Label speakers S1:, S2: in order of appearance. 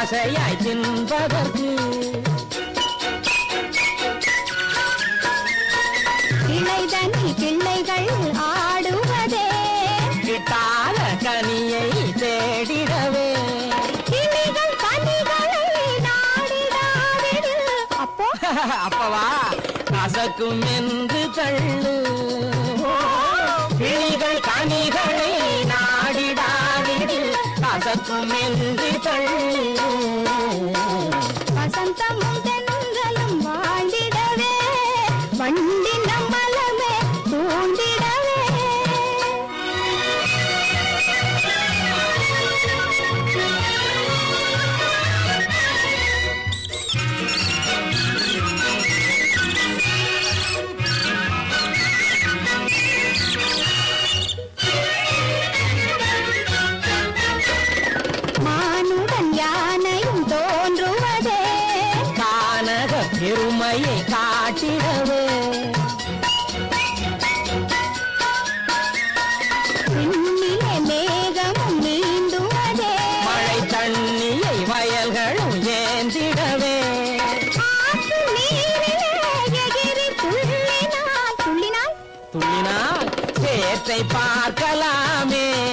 S1: ஆசையாய் தின்பதற்கு
S2: கிளைதனி கிள்ளைகள் ஆடுவதே
S1: கிட்டாத கனியை தேடிடவே
S2: கிளிகள் கனிகளை நாடிடாவிடு அப்போ
S1: அப்பவா கசக்கும் என்று தள்ளு கிளிகள் கனிகளை நாடிடாவிடு கசக்கும் என்று தள்ளு
S2: வசந்தமும் தென்றலும் வாழ்ந்திடவே வண்டின் நம்மளமே தூண்டிடவே மானுடன் யானையும் தோன்றுவதே
S1: கானக பெருமையை காட்டிடவே
S2: விண்ணிலே மேகமும் நீந்துவதே
S1: மழை தண்ணியை வயல்களும் ஏந்திடவே
S2: ஆற்று நீரிலே எகிரி துள்ளினாள் துள்ளினாள்
S1: துள்ளினால் சேற்றை பார்க்கலாமே